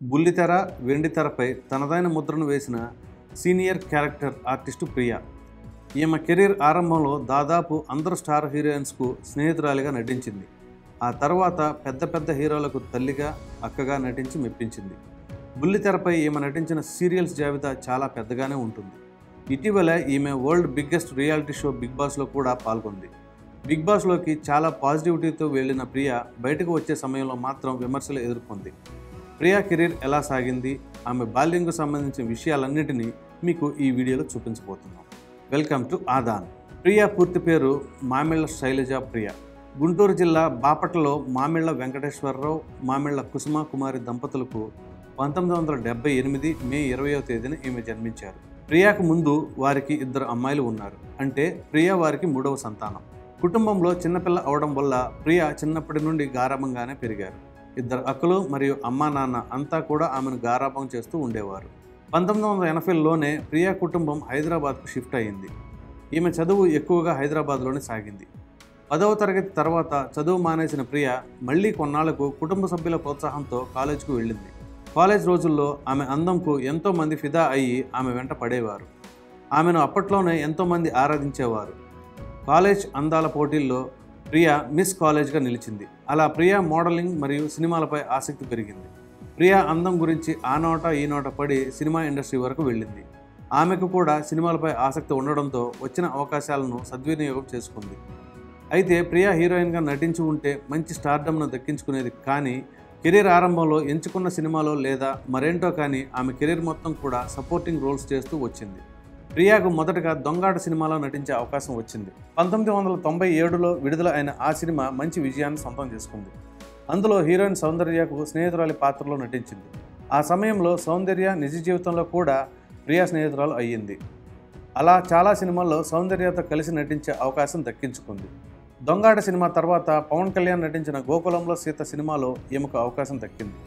బుల్లితెర వెండితెరపై తనదైన ముద్రను వేసిన సీనియర్ క్యారెక్టర్ ఆర్టిస్టు ప్రియా ఈమె కెరీర్ ఆరంభంలో దాదాపు అందరు స్టార్ హీరోయిన్స్కు స్నేహితురాలిగా నటించింది ఆ తర్వాత పెద్ద పెద్ద హీరోలకు తల్లిగా అక్కగా నటించి మెప్పించింది బుల్లితెరపై ఈమె నటించిన సీరియల్స్ జాబితా చాలా పెద్దగానే ఉంటుంది ఇటీవల ఈమె world biggest reality show big బాస్లో కూడా పాల్గొంది బిగ్ బాస్లోకి చాలా పాజిటివిటీతో వెళ్ళిన ప్రియా బయటకు వచ్చే సమయంలో మాత్రం విమర్శలు ఎదుర్కొంది ప్రియా కెరీర్ ఎలా సాగింది ఆమె బాల్యంకు సంబంధించిన విషయాలన్నిటినీ మీకు ఈ వీడియోలో చూపించబోతున్నాం వెల్కమ్ టు ఆదాన్ ప్రియా పూర్తి పేరు మామిళ్ళ శైలజ ప్రియ గుంటూరు జిల్లా బాపట్లలో మామిళ్ళ వెంకటేశ్వరరావు మామిళ్ళ కుసుమ కుమారి దంపతులకు పంతొమ్మిది వందల డెబ్బై ఎనిమిది మే ఇరవయో తేదీన ఈమె జన్మించారు ప్రియాకు ముందు వారికి ఇద్దరు అమ్మాయిలు ఉన్నారు అంటే ప్రియా వారికి మూడవ సంతానం కుటుంబంలో చిన్నపిల్ల అవడం వల్ల ప్రియా చిన్నప్పటి నుండి గారాభంగానే పెరిగారు ఇద్దరు అక్కలు మరియు అమ్మా నాన్న అంతా కూడా ఆమెను గారాభం చేస్తూ ఉండేవారు పంతొమ్మిది వందల ఎనభైలోనే ప్రియా కుటుంబం హైదరాబాద్కు షిఫ్ట్ అయ్యింది ఈమె చదువు ఎక్కువగా హైదరాబాద్లోనే సాగింది పదవ తరగతి తర్వాత చదువు మానేసిన ప్రియ మళ్ళీ కొన్నాళ్లకు కుటుంబ సభ్యుల ప్రోత్సాహంతో కాలేజీకు వెళ్ళింది కాలేజ్ రోజుల్లో ఆమె అందంకు ఎంతోమంది ఫిదా అయ్యి ఆమె వెంట పడేవారు ఆమెను అప్పట్లోనే ఎంతోమంది ఆరాధించేవారు కాలేజ్ అందాల పోటీల్లో ప్రియా మిస్ కాలేజ్గా నిలిచింది అలా ప్రియా మోడలింగ్ మరియు సినిమాలపై ఆసక్తి పెరిగింది ప్రియా అందం గురించి ఆ నోట ఈ నోట పడి సినిమా ఇండస్ట్రీ వరకు వెళ్ళింది ఆమెకు కూడా సినిమాలపై ఆసక్తి ఉండడంతో వచ్చిన అవకాశాలను సద్వినియోగం చేసుకుంది అయితే ప్రియా హీరోయిన్గా నటించి ఉంటే మంచి స్టార్డమ్ను దక్కించుకునేది కానీ కెరీర్ ఆరంభంలో ఎంచుకున్న సినిమాలో లేదా మరేంటో కానీ ఆమె కెరీర్ మొత్తం కూడా సపోర్టింగ్ రోల్స్ చేస్తూ వచ్చింది ప్రియాకు మొదటగా దొంగాట సినిమాలో నటించే అవకాశం వచ్చింది పంతొమ్మిది వందల తొంభై ఏడులో విడుదల అయిన ఆ సినిమా మంచి విజయాన్ని సొంతం చేసుకుంది అందులో హీరోయిన్ సౌందర్యకు స్నేహితురాలి పాత్రలో నటించింది ఆ సమయంలో సౌందర్య నిజ జీవితంలో కూడా ప్రియా స్నేహితురాలు అయ్యింది అలా చాలా సినిమాల్లో సౌందర్యతో కలిసి నటించే అవకాశం దక్కించుకుంది దొంగాట సినిమా తర్వాత పవన్ కళ్యాణ్ నటించిన గోకులంలో సీత సినిమాలో ఈమెకు అవకాశం దక్కింది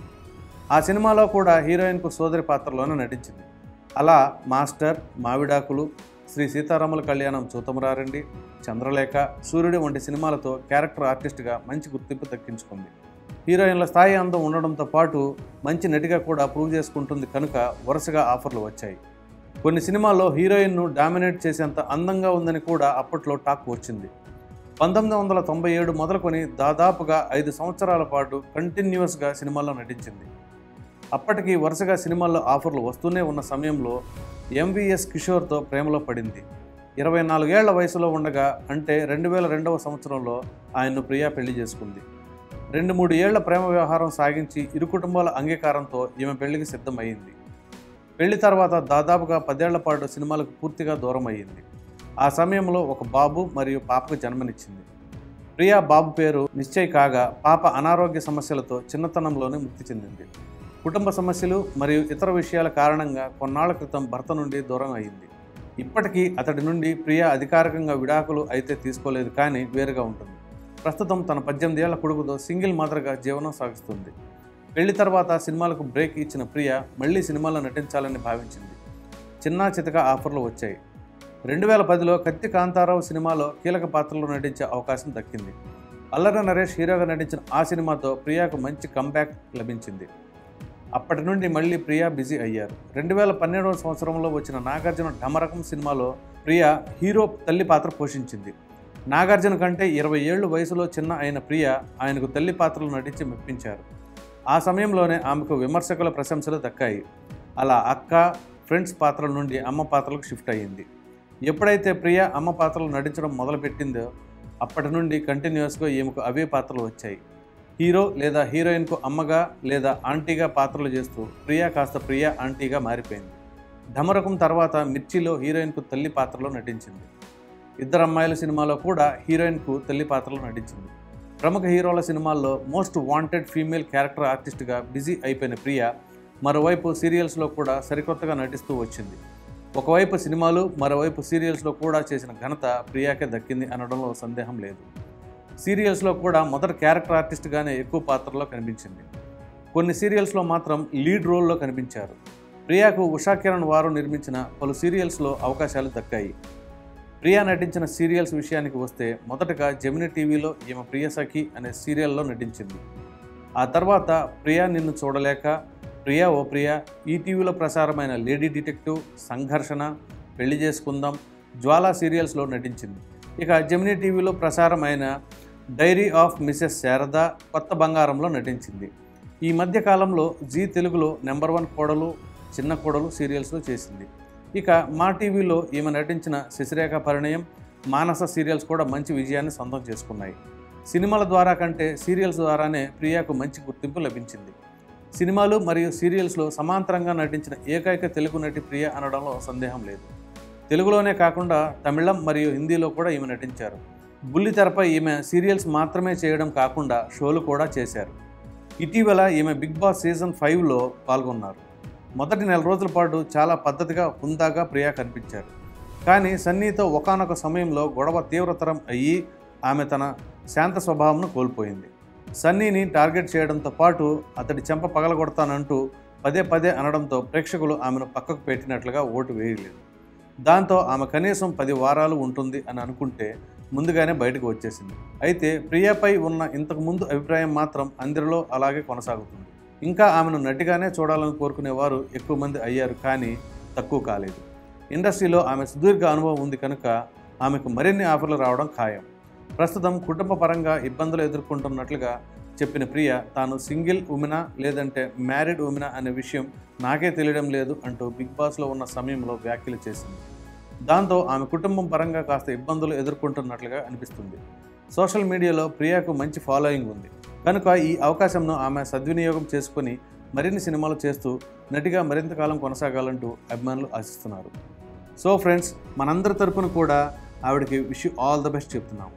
ఆ సినిమాలో కూడా హీరోయిన్కు సోదరి పాత్రలోనే నటించింది అలా మాస్టర్ మావిడాకులు శ్రీ సీతారాముల కళ్యాణం చూతమురారండి చంద్రలేఖ సూర్యుడు వంటి సినిమాలతో క్యారెక్టర్ ఆర్టిస్ట్గా మంచి గుర్తింపు దక్కించుకుంది హీరోయిన్ల స్థాయి అందం ఉండడంతో పాటు మంచి నటిగా కూడా ప్రూవ్ చేసుకుంటుంది కనుక వరుసగా ఆఫర్లు వచ్చాయి కొన్ని సినిమాల్లో హీరోయిన్ను డామినేట్ చేసేంత అందంగా ఉందని కూడా అప్పట్లో టాక్ వచ్చింది పంతొమ్మిది వందల తొంభై ఏడు మొదలుకొని దాదాపుగా ఐదు సంవత్సరాల పాటు కంటిన్యూస్గా సినిమాల్లో నటించింది అప్పటికి వరుసగా సినిమాల్లో ఆఫర్లు వస్తూనే ఉన్న సమయంలో ఎంవిఎస్ కిషోర్తో ప్రేమలో పడింది ఇరవై నాలుగేళ్ల వయసులో ఉండగా అంటే రెండు వేల రెండవ సంవత్సరంలో ఆయన్ను ప్రియా పెళ్లి చేసుకుంది రెండు మూడు ఏళ్ల ప్రేమ వ్యవహారం సాగించి ఇరు కుటుంబాల అంగీకారంతో ఈమె పెళ్లికి సిద్ధమయ్యింది పెళ్లి తర్వాత దాదాపుగా పదేళ్ల పాటు సినిమాలకు పూర్తిగా దూరం అయ్యింది ఆ సమయంలో ఒక బాబు మరియు పాపకు జన్మనిచ్చింది ప్రియా బాబు పేరు నిశ్చయ్ కాగా పాప అనారోగ్య సమస్యలతో చిన్నతనంలోనే మృతి చెందింది కుటుంబ సమస్యలు మరియు ఇతర విషయాల కారణంగా కొన్నాళ్ల క్రితం భర్త నుండి దూరం అయింది ఇప్పటికీ అతడి నుండి ప్రియా అధికారికంగా విడాకులు అయితే తీసుకోలేదు కానీ వేరుగా ఉంటుంది ప్రస్తుతం తన పద్దెనిమిది ఏళ్ల కొడుకుతో సింగిల్ మాదిరిగా జీవనం సాగిస్తుంది పెళ్లి తర్వాత సినిమాలకు బ్రేక్ ఇచ్చిన ప్రియ మళ్ళీ సినిమాలో నటించాలని భావించింది చిన్న చితక ఆఫర్లు వచ్చాయి రెండు వేల పదిలో కత్తి కాంతారావు సినిమాలో కీలక పాత్రలో నటించే అవకాశం దక్కింది అల్లరి నరేష్ హీరోగా నటించిన ఆ సినిమాతో ప్రియాకు మంచి కంబ్యాక్ లభించింది అప్పటి నుండి మళ్ళీ ప్రియా బిజీ అయ్యారు రెండు వేల పన్నెండవ సంవత్సరంలో వచ్చిన నాగార్జున ఢమరకం సినిమాలో ప్రియా హీరో తల్లి పాత్ర పోషించింది నాగార్జున కంటే ఇరవై ఏళ్ళు వయసులో చిన్న అయిన ప్రియ ఆయనకు తల్లి పాత్రలు నటించి మెప్పించారు ఆ సమయంలోనే ఆమెకు విమర్శకుల ప్రశంసలు దక్కాయి అలా అక్క ఫ్రెండ్స్ పాత్రల నుండి అమ్మ పాత్రలకు షిఫ్ట్ అయ్యింది ఎప్పుడైతే ప్రియ అమ్మ పాత్రలు నటించడం మొదలుపెట్టిందో అప్పటి నుండి కంటిన్యూస్గా ఈమెకు అవే పాత్రలు వచ్చాయి హీరో లేదా హీరోయిన్కు అమ్మగా లేదా ఆంటీగా పాత్రలు చేస్తూ ప్రియా కాస్త ప్రియా ఆంటీగా మారిపోయింది ఢమరకం తర్వాత మిర్చిలో హీరోయిన్కు తల్లి పాత్రలో నటించింది ఇద్దరు అమ్మాయిల సినిమాలో కూడా హీరోయిన్కు తల్లి పాత్రలో నటించింది ప్రముఖ హీరోల సినిమాల్లో మోస్ట్ వాంటెడ్ ఫీమేల్ క్యారెక్టర్ ఆర్టిస్ట్గా బిజీ అయిపోయిన ప్రియ మరోవైపు సీరియల్స్లో కూడా సరికొత్తగా నటిస్తూ వచ్చింది ఒకవైపు సినిమాలు మరోవైపు సీరియల్స్లో కూడా చేసిన ఘనత ప్రియాకే దక్కింది అనడంలో సందేహం లేదు సీరియల్స్లో కూడా మొదట క్యారెక్టర్ ఆర్టిస్ట్గానే ఎక్కువ పాత్రలో కనిపించింది కొన్ని సీరియల్స్లో మాత్రం లీడ్ రోల్లో కనిపించారు ప్రియాకు ఉషా కిరణ్ వారు నిర్మించిన పలు సీరియల్స్లో అవకాశాలు దక్కాయి ప్రియా నటించిన సీరియల్స్ విషయానికి వస్తే మొదటగా జమిని టీవీలో ఈమె ప్రియ సఖి అనే సీరియల్లో నటించింది ఆ తర్వాత ప్రియా నిన్ను చూడలేక ప్రియా ఓ ప్రియా ఈటీవీలో ప్రసారమైన లేడీ డిటెక్టివ్ సంఘర్షణ పెళ్లి చేసుకుందాం జ్వాలా సీరియల్స్లో నటించింది ఇక జమినీ టీవీలో ప్రసారమైన డైరీ ఆఫ్ మిసెస్ శారద కొత్త బంగారంలో నటించింది ఈ మధ్య కాలంలో జీ తెలుగులో నెంబర్ వన్ కోడలు చిన్న కోడలు సీరియల్స్లో చేసింది ఇక మా టీవీలో ఈమె నటించిన శశిరేఖ పరిణయం మానస సీరియల్స్ కూడా మంచి విజయాన్ని సొంతం చేసుకున్నాయి సినిమాల ద్వారా కంటే సీరియల్స్ ద్వారానే ప్రియాకు మంచి గుర్తింపు లభించింది సినిమాలు మరియు సీరియల్స్లో సమాంతరంగా నటించిన ఏకైక తెలుగు నటి ప్రియ అనడంలో సందేహం లేదు తెలుగులోనే కాకుండా తమిళం మరియు హిందీలో కూడా ఈమె నటించారు బుల్లితెరపై ఈమె సీరియల్స్ మాత్రమే చేయడం కాకుండా షోలు కూడా చేశారు ఇటీవల ఈమె బిగ్ బాస్ సీజన్ ఫైవ్లో పాల్గొన్నారు మొదటి నెల రోజుల పాటు చాలా పద్ధతిగా హుందాగా ప్రియా కనిపించారు కానీ సన్నీతో ఒకానొక సమయంలో గొడవ తీవ్రతరం అయ్యి ఆమె తన శాంత స్వభావంను కోల్పోయింది సన్నీని టార్గెట్ చేయడంతో పాటు అతడి చెంప పగలగొడతానంటూ పదే పదే అనడంతో ప్రేక్షకులు ఆమెను పక్కకు పెట్టినట్లుగా ఓటు వేయలేదు దాంతో ఆమె కనీసం పది వారాలు ఉంటుంది అని అనుకుంటే ముందుగానే బయటకు వచ్చేసింది అయితే ప్రియాపై ఉన్న ఇంతకు ముందు అభిప్రాయం మాత్రం అందరిలో అలాగే కొనసాగుతుంది ఇంకా ఆమెను నటిగానే చూడాలని కోరుకునేవారు ఎక్కువ మంది అయ్యారు కానీ తక్కువ కాలేదు ఇండస్ట్రీలో ఆమె సుదీర్ఘ అనుభవం ఉంది కనుక ఆమెకు మరిన్ని ఆఫర్లు రావడం ఖాయం ప్రస్తుతం కుటుంబ పరంగా ఇబ్బందులు ఎదుర్కొంటున్నట్లుగా చెప్పిన ప్రియ తాను సింగిల్ ఉమెనా లేదంటే మ్యారీడ్ ఉమెనా అనే విషయం నాకే తెలియడం లేదు అంటూ బిగ్ బాస్లో ఉన్న సమయంలో వ్యాఖ్యలు చేసింది దాంతో ఆమె కుటుంబం పరంగా కాస్త ఇబ్బందులు ఎదుర్కొంటున్నట్లుగా అనిపిస్తుంది సోషల్ మీడియాలో ప్రియాకు మంచి ఫాలోయింగ్ ఉంది కనుక ఈ అవకాశంను ఆమె సద్వినియోగం చేసుకొని మరిన్ని సినిమాలు చేస్తూ నటిగా మరింత కాలం కొనసాగాలంటూ అభిమానులు ఆశిస్తున్నారు సో ఫ్రెండ్స్ మనందరి తరపున కూడా ఆవిడకి విష్ ఆల్ ద బెస్ట్ చెప్తున్నాము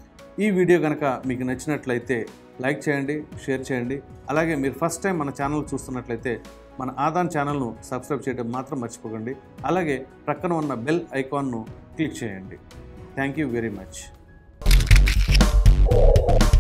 ఈ వీడియో కనుక మీకు నచ్చినట్లయితే లైక్ చేయండి షేర్ చేయండి అలాగే మీరు ఫస్ట్ టైం మన ఛానల్ చూస్తున్నట్లయితే మన ఆదాన్ ఛానల్ను సబ్స్క్రైబ్ చేయడం మాత్రం మర్చిపోకండి అలాగే ప్రక్కన ఉన్న బెల్ ఐకాన్ను క్లిక్ చేయండి థ్యాంక్ యూ వెరీ మచ్